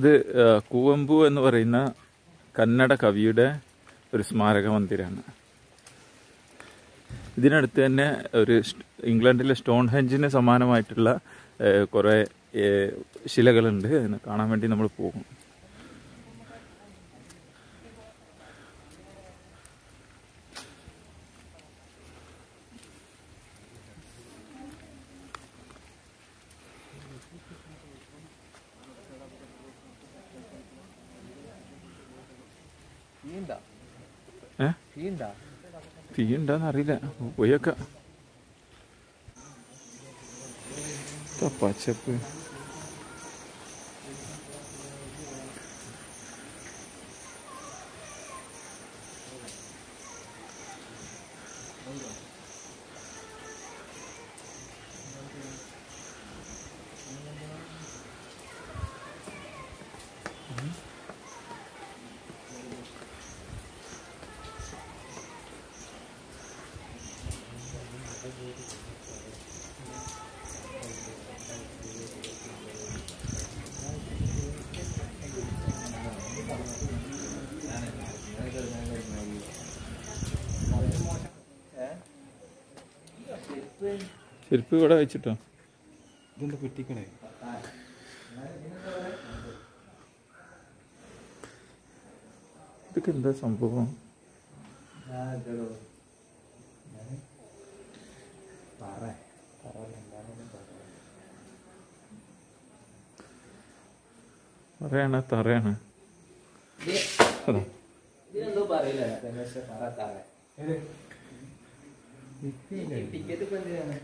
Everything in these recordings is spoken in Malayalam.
ഇത് ആ, കൂവമ്പു എന്ന് പറയുന്ന കന്നഡ കവിയുടെ ഒരു സ്മാരക മന്ദിരമാണ് ഇതിനടുത്ത് തന്നെ ഒരു സ്റ്റ്- ഇംഗ്ലണ്ടിലെ സ്റ്റോൺ ഹെഞ്ചിന് സമാനമായിട്ടുള്ള ഏഹ്, കുറേ ഏഹ്, ശിലകളുണ്ട് അതിനെ കാണാൻ വേണ്ടി നമ്മൾ പോകും ഫീണ്ടാ ഏ ഫീണ്ടാ തീ ഉണ്ടോന്ന് അറിയില്ല പോയൊക്കെ പച്ചപ്പ് ചെരുപ്പ് ഇവിടെ വെച്ചിട്ടോ ഇതെന്താ പെട്ടിക്കണേ ഇതൊക്കെ എന്താ സംഭവം പറയാണ് തറയാണ് അതാ ഇതിനെന്തോ പറയില്ല രമേശ് പറ തറ ടിക്കറ്റ് ഇപ്പൊ എന്തിനാണ്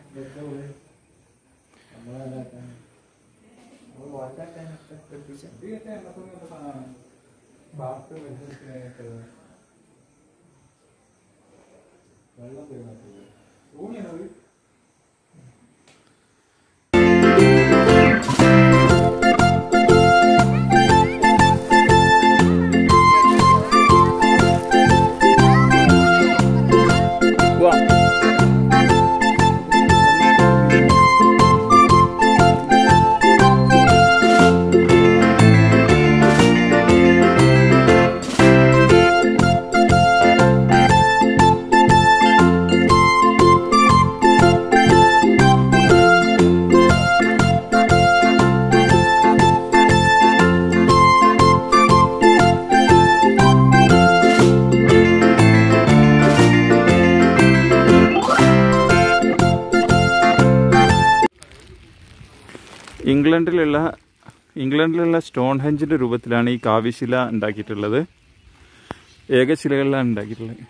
ഇംഗ്ലണ്ടിലുള്ള ഇംഗ്ലണ്ടിലുള്ള സ്റ്റോൺ ഹെഞ്ചിന്റെ രൂപത്തിലാണ് ഈ കാവ്യശില ഉണ്ടാക്കിയിട്ടുള്ളത് ഏകശിലകളിലാണ് ഉണ്ടാക്കിയിട്ടുള്ളത്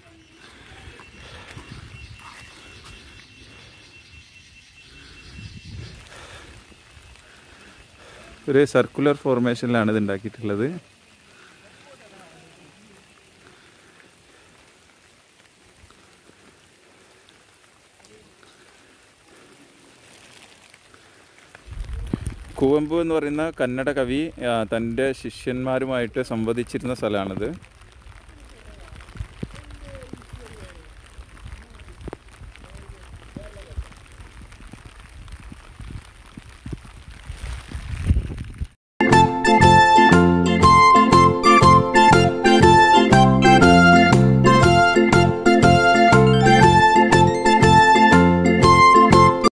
ഒരു സർക്കുലർ ഫോർമേഷനിലാണ് ഇത് ഉണ്ടാക്കിയിട്ടുള്ളത് കുവമ്പു എന്ന് പറയുന്ന കന്നഡ കവി ആ, തൻ്റെ ശിഷ്യന്മാരുമായിട്ട് സംവദിച്ചിരുന്ന സ്ഥലമാണിത്